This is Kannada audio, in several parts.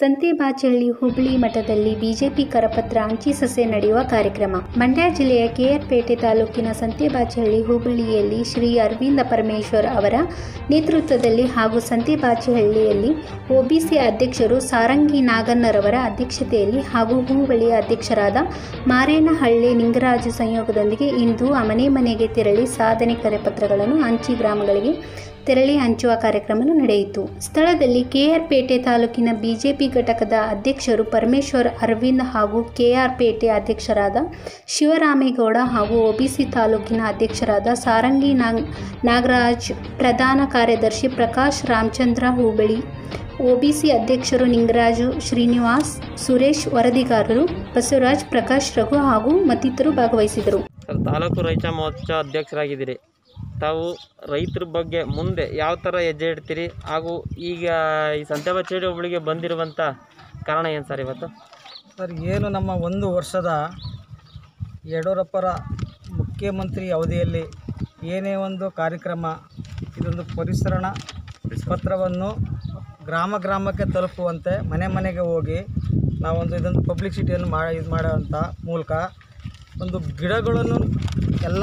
ಸಂತೆಬಾಚಹಳ್ಳಿ ಹೋಬಳಿ ಮಠದಲ್ಲಿ ಬಿಜೆಪಿ ಕರಪತ್ರ ಹಂಚಿ ಸಸ್ಯ ನಡೆಯುವ ಕಾರ್ಯಕ್ರಮ ಮಂಡ್ಯ ಜಿಲ್ಲೆಯ ಕೆಆರ್ಪೇಟೆ ತಾಲೂಕಿನ ಸಂತೆಬಾಚಹಳ್ಳಿ ಹೋಬಳಿಯಲ್ಲಿ ಶ್ರೀ ಅರವಿಂದ ಪರಮೇಶ್ವರ್ ಅವರ ನೇತೃತ್ವದಲ್ಲಿ ಹಾಗೂ ಸಂತೆಬಾಚಹಳ್ಳಿಯಲ್ಲಿ ಒಬಿಸಿ ಅಧ್ಯಕ್ಷರು ಸಾರಂಗಿ ನಾಗನ್ನರವರ ಅಧ್ಯಕ್ಷತೆಯಲ್ಲಿ ಹಾಗೂ ಹೋಬಳಿಯ ಅಧ್ಯಕ್ಷರಾದ ಮಾರೇನಹಳ್ಳಿ ನಿಂಗರಾಜು ಸಂಯೋಗದೊಂದಿಗೆ ಇಂದು ಮನೆ ಮನೆಗೆ ತೆರಳಿ ಸಾಧನೆ ಕರಪತ್ರಗಳನ್ನು ಹಂಚಿ ಗ್ರಾಮಗಳಿಗೆ ತೆರಳಿ ಹಂಚುವ ಕಾರ್ಯಕ್ರಮ ನಡೆಯಿತು ಸ್ಥಳದಲ್ಲಿ ಕೆಆರ್ಪೇಟೆ ತಾಲೂಕಿನ ಬಿಜೆಪಿ ಘಟಕದ ಅಧ್ಯಕ್ಷರು ಪರಮೇಶ್ವರ್ ಅರವಿಂದ್ ಹಾಗೂ ಕೆಆರ್ಪೇಟೆ ಅಧ್ಯಕ್ಷರಾದ ಶಿವರಾಮೇಗೌಡ ಹಾಗೂ ಒಬಿಸಿ ತಾಲೂಕಿನ ಅಧ್ಯಕ್ಷರಾದ ಸಾರಂಗಿ ನಾಗ್ ನಾಗರಾಜ್ ಪ್ರಧಾನ ಕಾರ್ಯದರ್ಶಿ ಪ್ರಕಾಶ್ ರಾಮಚಂದ್ರ ಹೋಬಳಿ ಒಬಿಸಿ ಅಧ್ಯಕ್ಷರು ನಿಂಗರಾಜು ಶ್ರೀನಿವಾಸ್ ಸುರೇಶ್ ವರದಿಗಾರರು ಬಸವರಾಜ್ ಪ್ರಕಾಶ್ ರಘು ಹಾಗೂ ಮತ್ತಿತರರು ಭಾಗವಹಿಸಿದರು ಸರ್ ತಾಲೂಕು ರೈತ ಮೋರ್ಚಾ ಅಧ್ಯಕ್ಷರಾಗಿದ್ದೀರಿ ತಾವು ರೈತರ ಬಗ್ಗೆ ಮುಂದೆ ಯಾವ ಥರ ಹೆಜ್ಜೆ ಇಡ್ತೀರಿ ಹಾಗೂ ಈಗ ಈ ಸಂತೆಬಚ್ಚೇಡಿ ಒಬ್ಬಳಿಗೆ ಬಂದಿರುವಂಥ ಕಾರಣ ಏನು ಸರ್ ಇವತ್ತು ಸರ್ ಏನು ನಮ್ಮ ಒಂದು ವರ್ಷದ ಯಡಿಯೂರಪ್ಪರ ಮುಖ್ಯಮಂತ್ರಿ ಅವಧಿಯಲ್ಲಿ ಏನೇ ಒಂದು ಕಾರ್ಯಕ್ರಮ ಇದೊಂದು ಪರಿಸರಣ ಪತ್ರವನ್ನು ಗ್ರಾಮ ಗ್ರಾಮಕ್ಕೆ ತಲುಪುವಂತೆ ಮನೆ ಮನೆಗೆ ಹೋಗಿ ನಾವೊಂದು ಇದೊಂದು ಪಬ್ಲಿಸಿಟಿಯನ್ನು ಮಾಡಿ ಇದು ಮಾಡೋಂಥ ಮೂಲಕ ಒಂದು ಗಿಡಗಳನ್ನು ಎಲ್ಲ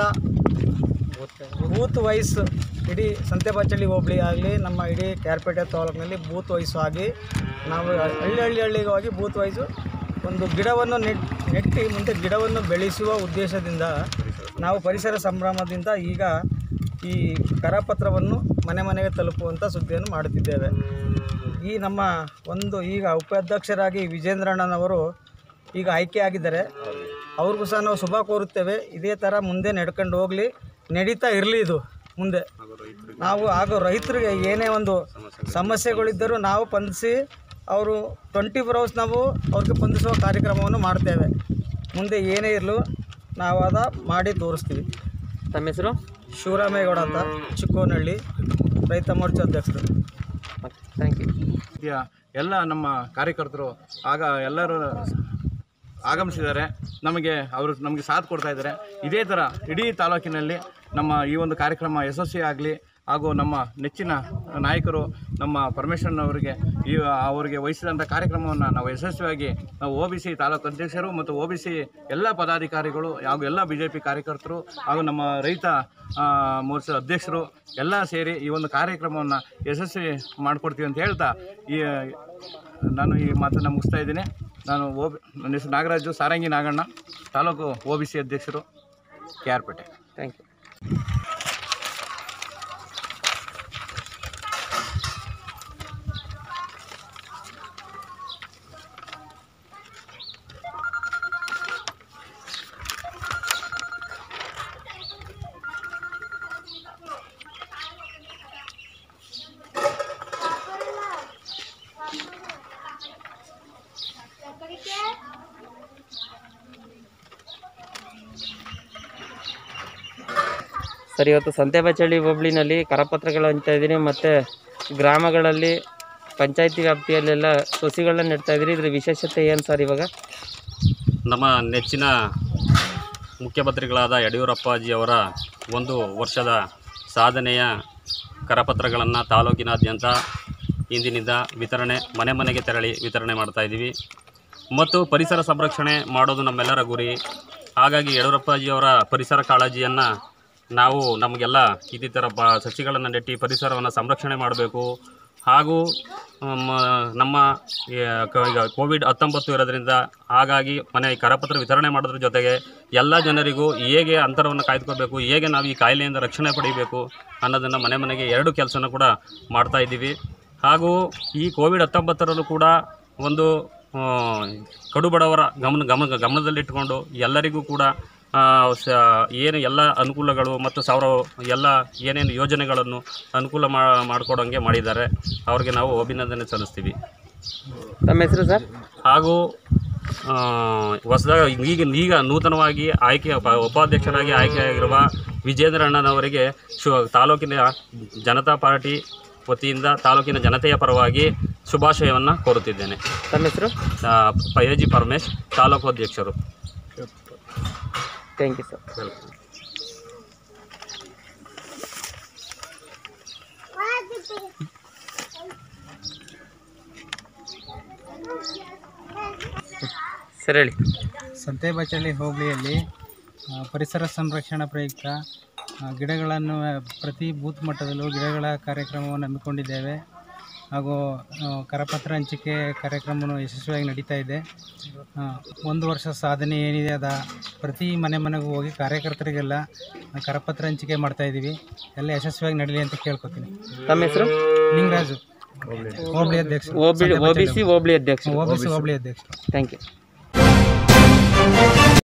ಬೂತ್ ವೈಸ್ ಇಡೀ ಸಂತೆಬಾಚಳ್ಳಿ ಹೋಬಳಿ ಆಗಲಿ ನಮ್ಮ ಇಡೀ ಕ್ಯಾರ್ಪೇಟೆ ತಾಲೂಕಿನಲ್ಲಿ ಬೂತ್ ವೈಸ್ ಆಗಿ ನಾವು ಹಳ್ಳಿ ಹಳ್ಳಿ ಹಳ್ಳಿಗೆ ಹೋಗಿ ಬೂತ್ ವೈಸು ಒಂದು ಗಿಡವನ್ನು ನೆಟ್ ನೆಟ್ಟಿ ಮುಂದೆ ಗಿಡವನ್ನು ಬೆಳೆಸುವ ಉದ್ದೇಶದಿಂದ ನಾವು ಪರಿಸರ ಸಂಭ್ರಮದಿಂದ ಈಗ ಈ ಕರಪತ್ರವನ್ನು ಮನೆ ಮನೆಗೆ ತಲುಪುವಂಥ ಸುದ್ದಿಯನ್ನು ಮಾಡುತ್ತಿದ್ದೇವೆ ಈ ನಮ್ಮ ಒಂದು ಈಗ ಉಪಾಧ್ಯಕ್ಷರಾಗಿ ವಿಜೇಂದ್ರಣ್ಣನವರು ಈಗ ಆಯ್ಕೆಯಾಗಿದ್ದಾರೆ ಅವ್ರಿಗೂ ಸಹ ನಾವು ಶುಭ ಕೋರುತ್ತೇವೆ ಇದೇ ಥರ ಮುಂದೆ ನಡ್ಕೊಂಡು ಹೋಗಲಿ ನಡೀತಾ ಇರಲಿ ಇದು ಮುಂದೆ ನಾವು ಹಾಗೂ ರೈತರಿಗೆ ಏನೇ ಒಂದು ಸಮಸ್ಯೆಗಳಿದ್ದರೂ ನಾವು ಸ್ಪಂದಿಸಿ ಅವರು ಟ್ವೆಂಟಿ ಫೋರ್ ಅವರ್ಸ್ ನಾವು ಅವ್ರಿಗೆ ಸ್ಪಂದಿಸುವ ಕಾರ್ಯಕ್ರಮವನ್ನು ಮಾಡ್ತೇವೆ ಮುಂದೆ ಏನೇ ಇರಲು ನಾವು ಅದ ಮಾಡಿ ತೋರಿಸ್ತೀವಿ ತಮ್ಮ ಹೆಸರು ಶಿವರಾಮೇಗೌಡ ಅಂತ ಚಿಕ್ಕೋನಹಳ್ಳಿ ರೈತ ಮೋರ್ಚಾ ಅಧ್ಯಕ್ಷರು ಥ್ಯಾಂಕ್ ಯು ರೀತಿಯ ಎಲ್ಲ ನಮ್ಮ ಕಾರ್ಯಕರ್ತರು ಆಗ ಎಲ್ಲರೂ ಆಗಮಿಸಿದ್ದಾರೆ ನಮಗೆ ಅವರು ನಮಗೆ ಸಾಥ್ ಕೊಡ್ತಾ ಇದ್ದಾರೆ ಇದೇ ಥರ ಇಡೀ ತಾಲೂಕಿನಲ್ಲಿ ನಮ್ಮ ಈ ಒಂದು ಕಾರ್ಯಕ್ರಮ ಯಶಸ್ವಿ ಆಗಲಿ ಹಾಗೂ ನಮ್ಮ ನೆಚ್ಚಿನ ನಾಯಕರು ನಮ್ಮ ಪರಮೇಶ್ವರನವರಿಗೆ ಈ ಅವರಿಗೆ ವಹಿಸಿದಂಥ ಕಾರ್ಯಕ್ರಮವನ್ನು ನಾವು ಯಶಸ್ವಿಯಾಗಿ ನಾವು ಒ ಬಿ ಸಿ ತಾಲೂಕು ಅಧ್ಯಕ್ಷರು ಮತ್ತು ಒ ಬಿ ಸಿ ಎಲ್ಲ ಪದಾಧಿಕಾರಿಗಳು ಹಾಗೂ ಎಲ್ಲ ಬಿ ಜೆ ಪಿ ಕಾರ್ಯಕರ್ತರು ಹಾಗೂ ನಮ್ಮ ರೈತ ಆ, ಮೋರ್ಚಾ ಅಧ್ಯಕ್ಷರು ಎಲ್ಲ ಸೇರಿ ಈ ಒಂದು ಕಾರ್ಯಕ್ರಮವನ್ನು ಯಶಸ್ವಿ ಮಾಡಿಕೊಡ್ತೀವಿ ಅಂತ ಹೇಳ್ತಾ ಈ ನಾನು ಈ ಮಾತನ್ನು ಮುಗಿಸ್ತಾ ಇದ್ದೀನಿ ನಾನು ಓ ಬಿ ನನ್ನ ಹೆಸರು ನಾಗರಾಜು ಸಾರಂಗಿ ನಾಗಣ್ಣ ತಾಲೂಕು ಒ ಬಿ ಸಿ ಅಧ್ಯಕ್ಷರು K R Pete thank you sir ಇವತ್ತು ಸಂತೆಬಚ್ಚಳ್ಳಿ ಹೋಬಳಿನಲ್ಲಿ ಕರಪತ್ರಗಳು ಹಂಚ್ತಾ ಇದ್ದೀನಿ ಮತ್ತು ಗ್ರಾಮಗಳಲ್ಲಿ ಪಂಚಾಯತಿ ವ್ಯಾಪ್ತಿಯಲ್ಲೆಲ್ಲ ಸಸಿಗಳನ್ನ ನೆಡ್ತಾ ಇದ್ದೀರಿ ಇದ್ರ ವಿಶೇಷತೆ ಏನು ಸರ್ ಇವಾಗ ನಮ್ಮ ನೆಚ್ಚಿನ ಮುಖ್ಯಮಂತ್ರಿಗಳಾದ ಯಡಿಯೂರಪ್ಪಾಜಿಯವರ ಒಂದು ವರ್ಷದ ಸಾಧನೆಯ ಕರಪತ್ರಗಳನ್ನು ತಾಲೂಕಿನಾದ್ಯಂತ ಇಂದಿನಿಂದ ವಿತರಣೆ ಮನೆ ಮನೆಗೆ ತೆರಳಿ ವಿತರಣೆ ಮಾಡ್ತಾ ಇದ್ದೀವಿ ಮತ್ತು ಪರಿಸರ ಸಂರಕ್ಷಣೆ ಮಾಡೋದು ನಮ್ಮೆಲ್ಲರ ಗುರಿ ಹಾಗಾಗಿ ಯಡಿಯೂರಪ್ಪಾಜಿಯವರ ಪರಿಸರ ಕಾಳಜಿಯನ್ನು ನಾವು ನಮಗೆಲ್ಲ ಇದೇ ಥರ ಬ ಸಸಿಗಳನ್ನು ನೆಟ್ಟಿ ಪರಿಸರವನ್ನು ಸಂರಕ್ಷಣೆ ಮಾಡಬೇಕು ಹಾಗೂ ಮ, ನಮ್ಮ ಈ ಕ- ಈಗ ಕೋವಿಡ್ ಹತ್ತೊಂಬತ್ತು ಇರೋದ್ರಿಂದ ಹಾಗಾಗಿ ಮನೆ ಕರಪತ್ರ ವಿತರಣೆ ಮಾಡೋದ್ರ ಜೊತೆಗೆ ಎಲ್ಲ ಜನರಿಗೂ ಹೇಗೆ ಅಂತರವನ್ನು ಕಾಯ್ದುಕೋಬೇಕು ಹೇಗೆ ನಾವು ಈ ಕಾಯಿಲೆಯಿಂದ ರಕ್ಷಣೆ ಪಡಿಬೇಕು ಅನ್ನೋದನ್ನು ಮನೆ ಮನೆಗೆ ಎರಡು ಕೆಲಸನ ಕೂಡ ಮಾಡ್ತಾ ಇದ್ದೀವಿ ಹಾಗೂ ಈ ಕೋವಿಡ್ ಹತ್ತೊಂಬತ್ತರಲ್ಲೂ ಕೂಡ ಒಂದು ಆ, ಕಡು ಬಡವರ ಗಮನ ಗಮನ ಗಮನದಲ್ಲಿಟ್ಟುಕೊಂಡು ಎಲ್ಲರಿಗೂ ಕೂಡ ಆ, ಸ ಏನು ಎಲ್ಲ ಅನುಕೂಲಗಳು ಮತ್ತು ಸಾವಿರ ಎಲ್ಲ ಏನೇನು ಯೋಜನೆಗಳನ್ನು ಅನುಕೂಲ ಮಾ ಮಾಡಿಕೊಡೋಂಗೆ ಮಾಡಿದ್ದಾರೆ ಅವ್ರಿಗೆ ನಾವು ಅಭಿನಂದನೆ ಸಲ್ಲಿಸ್ತೀವಿ ತಮ್ಮ ಹೆಸರು ಸರ್ ಹಾಗೂ ಹೊಸದಾಗಿ ಈಗ ಈಗ ನೂತನವಾಗಿ ಆಯ್ಕೆ ಉಪ- ಉಪಾಧ್ಯಕ್ಷರಾಗಿ ಆಯ್ಕೆಯಾಗಿರುವ ವಿಜೇಂದ್ರ ಅಣ್ಣನವರಿಗೆ ಶು ತಾಲೂಕಿನ ಜನತಾ ಪಾರ್ಟಿ ವತಿಯಿಂದ ತಾಲೂಕಿನ ಜನತೆಯ ಪರವಾಗಿ ಶುಭಾಶಯವನ್ನು ಕೋರುತ್ತಿದ್ದೇನೆ ತಮ್ಮ ಹೆಸರು ಎ ಜಿ ಪರಮೇಶ್ ತಾಲೂಕು ಅಧ್ಯಕ್ಷರು thank you sir welcome sir ಹೇಳಿ ಸಂತೆಬಚಳ್ಳಿ ಹೋಬಳಿಯಲ್ಲಿ ಆ, ಪರಿಸರ ಸಂರಕ್ಷಣಾ ಪ್ರಯುಕ್ತ ಆ, ಗಿಡಗಳನ್ನು ಆ, ಪ್ರತಿ ಬೂತ್ ಮಟ್ಟದಲ್ಲೂ ಗಿಡಗಳ ಕಾರ್ಯಕ್ರಮವನ್ನು ಹಮ್ಮಿಕೊಂಡಿದ್ದೇವೆ ಹಾಗೂ ಆ, ಕರಪತ್ರ ಹಂಚಿಕೆ ಕಾರ್ಯಕ್ರಮವನ್ನು ಯಶಸ್ವಿಯಾಗಿ ನಡೀತಾ ಇದೆ ಆ, ಒಂದು ವರ್ಷ ಸಾಧನೆ ಏನಿದೆ ಅದ ಪ್ರತಿ ಮನೆ ಮನೆಗೂ ಹೋಗಿ ಕಾರ್ಯಕರ್ತರಿಗೆಲ್ಲ ಆ, ಕರಪತ್ರ ಹಂಚಿಕೆ ಮಾಡ್ತಾ ಇದ್ದೀವಿ ಎಲ್ಲ ಯಶಸ್ವಿಯಾಗಿ ನಡೀಲಿ ಅಂತ ಕೇಳ್ಕೊತೀನಿ ತಮ್ಮ ಹೆಸರು ಲಿಂಗರಾಜು ಹೋಬಳಿ ಅಧ್ಯಕ್ಷ ಒ ಬಿ ಸಿ ಹೋಬಳಿ ಅಧ್ಯಕ್ಷ ಓಬಿಸಿ ಹೋಬಳಿ ಅಧ್ಯಕ್ಷ ಥ್ಯಾಂಕ್ ಯು